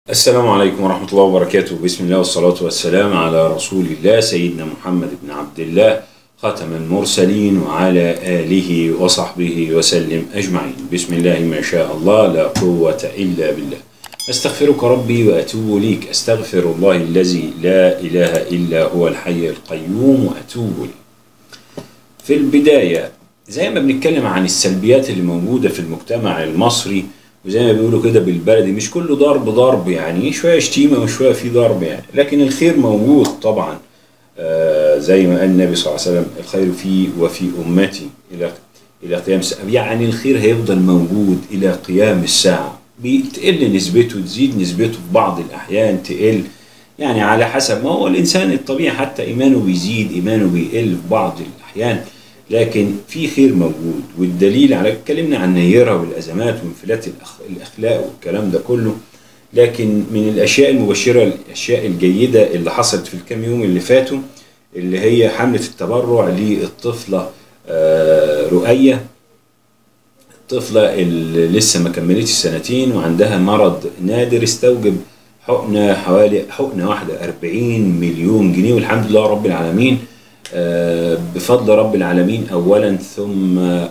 السلام عليكم ورحمة الله وبركاته بسم الله والصلاة والسلام على رسول الله سيدنا محمد بن عبد الله خاتم المرسلين وعلى آله وصحبه وسلم أجمعين بسم الله ما شاء الله لا قوة إلا بالله أستغفرك ربي وأتوب إليك أستغفر الله الذي لا إله إلا هو الحي القيوم وأتوب إليه في البداية زي ما بنتكلم عن السلبيات اللي موجودة في المجتمع المصري وزي ما بيقولوا كده بالبلدي مش كله ضرب ضرب يعني شوية شتيمة وشوية في ضرب يعني لكن الخير موجود طبعا آه زي ما قال النبي صلى الله عليه وسلم الخير في وفي أمتي إلى إلى قيام الساعة يعني الخير هيفضل موجود إلى قيام الساعة بتقل نسبته تزيد نسبته في بعض الأحيان تقل يعني على حسب ما هو الإنسان الطبيعي حتى إيمانه بيزيد إيمانه بيقل في بعض الأحيان لكن في خير موجود والدليل على اتكلمنا عن النيرة والأزمات وانفلات الأخ- الأخلاق والكلام ده كله لكن من الأشياء المبشرة الأشياء الجيدة اللي حصلت في الكام يوم اللي فاتوا اللي هي حملة التبرع للطفلة آه، رؤية الطفلة اللي لسه ما كملتش سنتين وعندها مرض نادر استوجب حقنة حوالي حقنة واحدة 40 مليون جنيه والحمد لله رب العالمين آه، بفضل رب العالمين أولا ثم آه،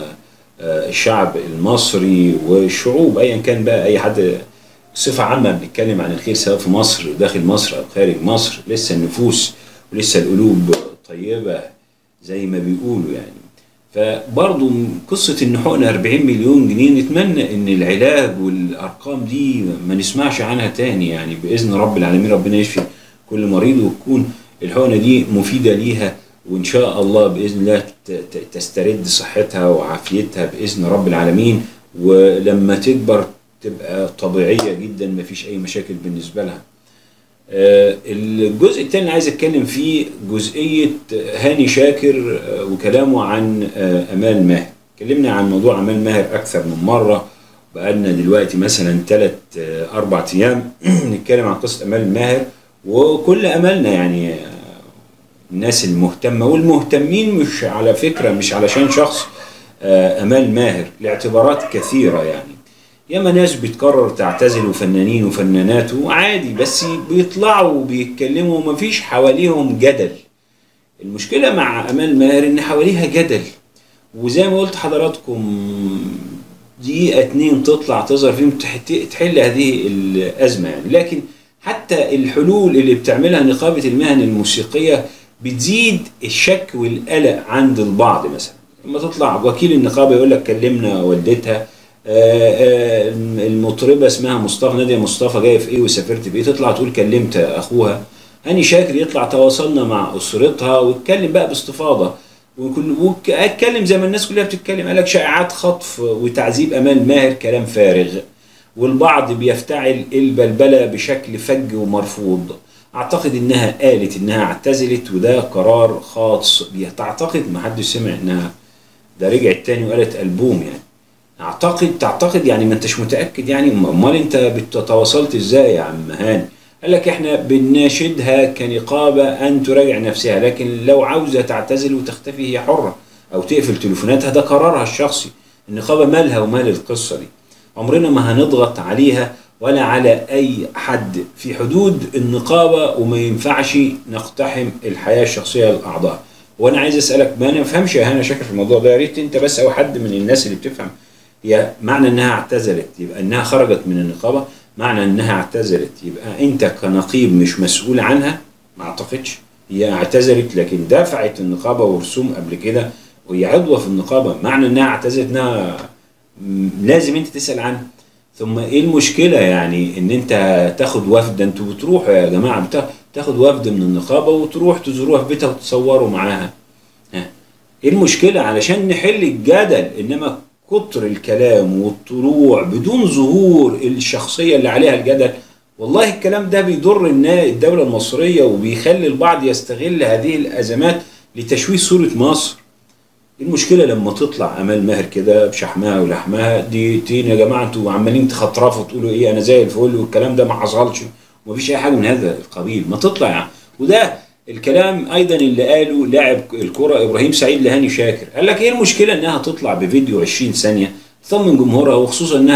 آه، الشعب المصري والشعوب أيا كان بقى أي حد بصفة عامة بنتكلم عن الخير سواء في مصر داخل مصر أو خارج مصر لسه النفوس ولسه القلوب طيبة زي ما بيقولوا يعني فبرضه قصة إن حقن 40 مليون جنيه نتمنى إن العلاج والأرقام دي ما نسمعش عنها تاني يعني بإذن رب العالمين ربنا يشفي كل مريض وتكون الحقنة دي مفيدة ليها وإن شاء الله بإذن الله ت- ت- تسترد صحتها وعافيتها بإذن رب العالمين ولما تكبر تبقى طبيعية جدا مفيش أي مشاكل بالنسبة لها آه، الجزء الثاني اللي عايز اتكلم فيه جزئيه هاني شاكر آه، وكلامه عن آه، امال ماهر اتكلمنا عن موضوع امال ماهر اكثر من مره بقالنا دلوقتي مثلا ثلاث اربع ايام نتكلم عن قصه امال ماهر وكل املنا يعني آه، الناس المهتمه والمهتمين مش على فكره مش علشان شخص آه، امال ماهر لاعتبارات كثيره يعني ياما ناس بتقرر تعتزل وفنانين وفنانات وعادي بس بيطلعوا وبيتكلموا ومفيش حواليهم جدل المشكلة مع أمال ماهر إن حواليها جدل وزي ما قلت حضراتكم دقيقة اتنين تطلع تظهر فيهم تح- تحل هذه الأزمة يعني لكن حتى الحلول اللي بتعملها نقابة المهن الموسيقية بتزيد الشك والقلق عند البعض مثلا لما تطلع وكيل النقابة يقول لك كلمنا والدتها آه، آه، المطربة اسمها مصطفى نادية مصطفى جاية في ايه وسافرت بايه تطلع تقول كلمت اخوها هاني شاكر يطلع تواصلنا مع اسرتها ويتكلم بقى باستفاضة وكل واتكلم زي ما الناس كلها بتتكلم قال لك شائعات خطف وتعذيب امال ماهر كلام فارغ والبعض بيفتعل البلبله بشكل فج ومرفوض اعتقد انها قالت انها اعتزلت وده قرار خاص بيها تعتقد ما حدش سمع انها ده رجعت تاني وقالت البوم يعني اعتقد تعتقد يعني ما انتش متاكد يعني امال انت بتتواصلت ازاي يا عم هاني قال لك احنا بنناشدها كنقابه ان تراجع نفسها لكن لو عاوزه تعتزل وتختفي هي حره او تقفل تليفوناتها ده قرارها الشخصي النقابه مالها ومال القصه دي عمرنا ما هنضغط عليها ولا على اي حد في حدود النقابه وما ينفعش نقتحم الحياه الشخصيه لاعضائها وانا عايز اسالك ما انا فهمش يا هنا شاكر في الموضوع ده يا ريت انت بس او حد من الناس اللي بتفهم هي معنى انها اعتزلت يبقى انها خرجت من النقابه معنى انها اعتزلت يبقى انت كنقيب مش مسؤول عنها ما اعتقدش هي اعتزلت لكن دفعت النقابه ورسوم قبل كده وهي عضوه في النقابه معنى انها اعتزلت انها م- لازم انت تسال عنها ثم ايه المشكله يعني ان انت تاخد وفد ده انتوا بتروحوا يا جماعه بتا- تاخد وفد من النقابه وتروح تزوروها في بيتها وتصوروا معاها ها ايه المشكلة علشان نحل الجدل انما كتر الكلام والطلوع بدون ظهور الشخصية اللي عليها الجدل والله الكلام ده بيضر النا- الدولة المصرية وبيخلي البعض يستغل هذه الأزمات لتشويه صورة مصر إيه المشكلة لما تطلع أمال ماهر كده بشحمها ولحمها دقيقتين يا جماعة انتوا عمالين تخطرفوا تقولوا إيه أنا زي الفل والكلام ده ما حصلش ومفيش أي حاجة من هذا القبيل ما تطلع يعني وده الكلام ايضا اللي قاله لاعب الكره ابراهيم سعيد لهاني شاكر قال لك ايه المشكله انها تطلع بفيديو 20 ثانيه تطمن جمهورها وخصوصا انها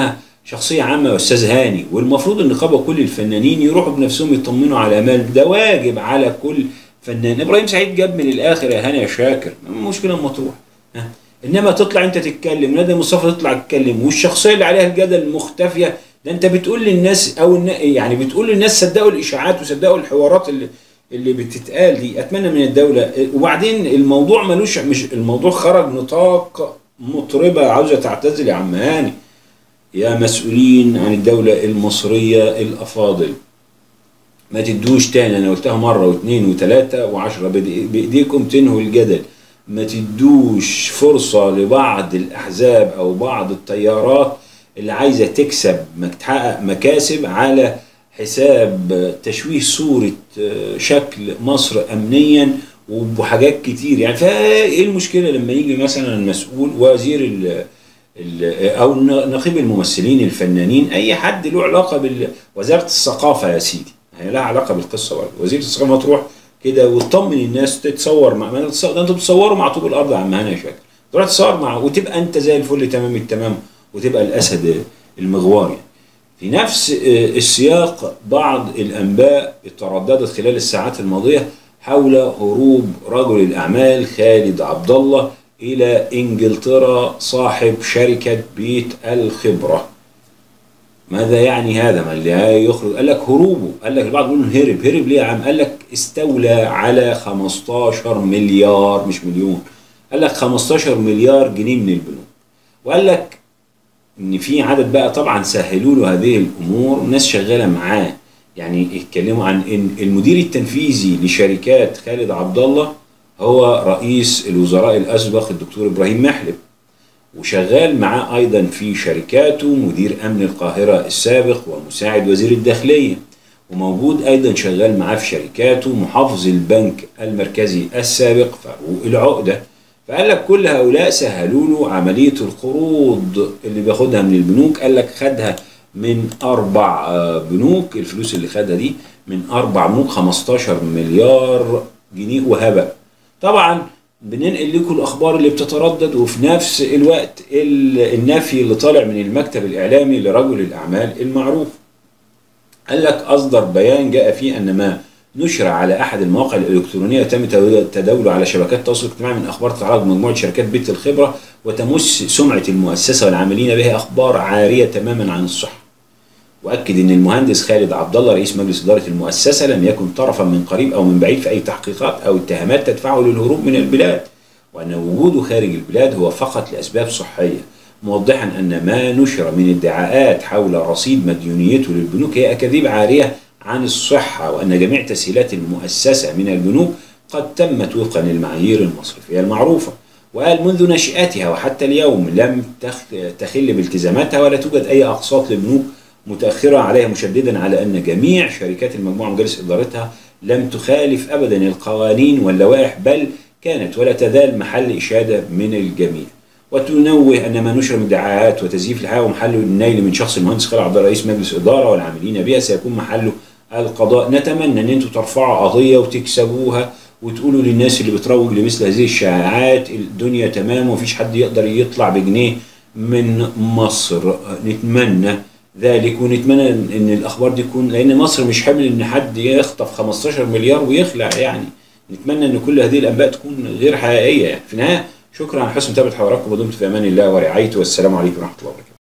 شخصيه عامه يا استاذ هاني والمفروض النقابه كل الفنانين يروحوا بنفسهم يطمنوا على امال ده واجب على كل فنان ابراهيم سعيد جاب من الاخر يا هاني يا شاكر المشكله اما تروح ها انما تطلع انت تتكلم نادي مصطفى تطلع تتكلم والشخصيه اللي عليها الجدل مختفيه ده انت بتقول للناس او النا- يعني بتقول للناس صدقوا الاشاعات وصدقوا الحوارات اللي اللي بتتقال دي اتمنى من الدوله وبعدين الموضوع ملوش مش الموضوع خرج نطاق مطربه عاوزه تعتزل يا عم هاني يا مسؤولين عن الدوله المصريه الافاضل ما تدوش تاني انا قلتها مره واثنين وثلاثه وعشرة بإيدي- بايديكم تنهوا الجدل ما تدوش فرصه لبعض الاحزاب او بعض التيارات اللي عايزه تكسب مك- تحقق مكاسب على حساب تشويه صوره آه، شكل مصر امنيا وبحاجات كتير يعني فايه المشكله لما يجي مثلا المسؤول وزير ال ال- او ن- نقيب الممثلين الفنانين اي حد له علاقه بوزاره الثقافه يا سيدي هي لها علاقه بالقصه برضه وزيره الثقافه ما تروح كده وتطمن الناس تتصور مع ما تتص- ده انتوا بتصوروا مع طوب الارض يا عم هاني يا شاكر تروح تتصور مع وتبقى انت زي الفل تمام التمام وتبقى الاسد المغوار يعني في نفس آه، السياق بعض الانباء ترددت خلال الساعات الماضيه حول هروب رجل الاعمال خالد عبد الله الى انجلترا صاحب شركه بيت الخبره ماذا يعني هذا ما اللي يخرج قال لك هروبه قال لك البعض بيقول هرب هرب ليه يا عم قال لك استولى على 15 مليار مش مليون قال لك 15 مليار جنيه من البنوك وقال لك ان في عدد بقى طبعا سهلوا له هذه الامور وناس شغاله معاه يعني اتكلموا عن ان المدير التنفيذي لشركات خالد عبد الله هو رئيس الوزراء الاسبق الدكتور ابراهيم محلب وشغال معاه ايضا في شركاته مدير امن القاهره السابق ومساعد وزير الداخليه وموجود ايضا شغال معاه في شركاته محافظ البنك المركزي السابق فاروق العقده فقال لك كل هؤلاء سهلوا له عمليه القروض اللي بياخدها من البنوك قال لك خدها من اربع آه، بنوك الفلوس اللي خدها دي من اربع بنوك 15 مليار جنيه وهبه طبعا بننقل لكم الاخبار اللي بتتردد وفي نفس الوقت ال- النفي اللي طالع من المكتب الاعلامي لرجل الاعمال المعروف قال لك اصدر بيان جاء فيه ان ما نشر على احد المواقع الالكترونيه تم تداوله على شبكات التواصل الاجتماعي من اخبار تتعرض بمجموعه شركات بيت الخبره وتمس سمعه المؤسسه والعاملين بها اخبار عاريه تماما عن الصحه. واكد ان المهندس خالد عبد الله رئيس مجلس اداره المؤسسه لم يكن طرفا من قريب او من بعيد في اي تحقيقات او اتهامات تدفعه للهروب من البلاد وان وجوده خارج البلاد هو فقط لاسباب صحيه موضحا ان ما نشر من ادعاءات حول رصيد مديونيته للبنوك هي اكاذيب عاريه عن الصحه وان جميع تسهيلات المؤسسه من البنوك قد تمت وفقا للمعايير المصرفيه المعروفه وقال منذ نشأتها وحتى اليوم لم تخ- تخل بالتزاماتها ولا توجد أي أقساط لبنوك متأخرة عليها مشددا على أن جميع شركات المجموعة مجالس إدارتها لم تخالف أبدا القوانين واللوائح بل كانت ولا تزال محل إشادة من الجميع وتنوه أن ما نشر من دعايات وتزييف الحياة ومحله النيل من شخص المهندس خالد عبد الله رئيس مجلس إدارة والعاملين بها سيكون محله القضاء نتمنى أن أنتم ترفعوا قضية وتكسبوها وتقولوا للناس اللي بتروج لمثل هذه الشائعات الدنيا تمام ومفيش حد يقدر يطلع بجنيه من مصر نتمنى ذلك ونتمنى ان الاخبار دي تكون لان مصر مش حمل ان حد يخطف 15 مليار ويخلع يعني نتمنى ان كل هذه الانباء تكون غير حقيقيه يعني في النهايه شكرا على حسن متابعه حضراتكم ودمتم في امان الله ورعايته والسلام عليكم ورحمه الله وبركاته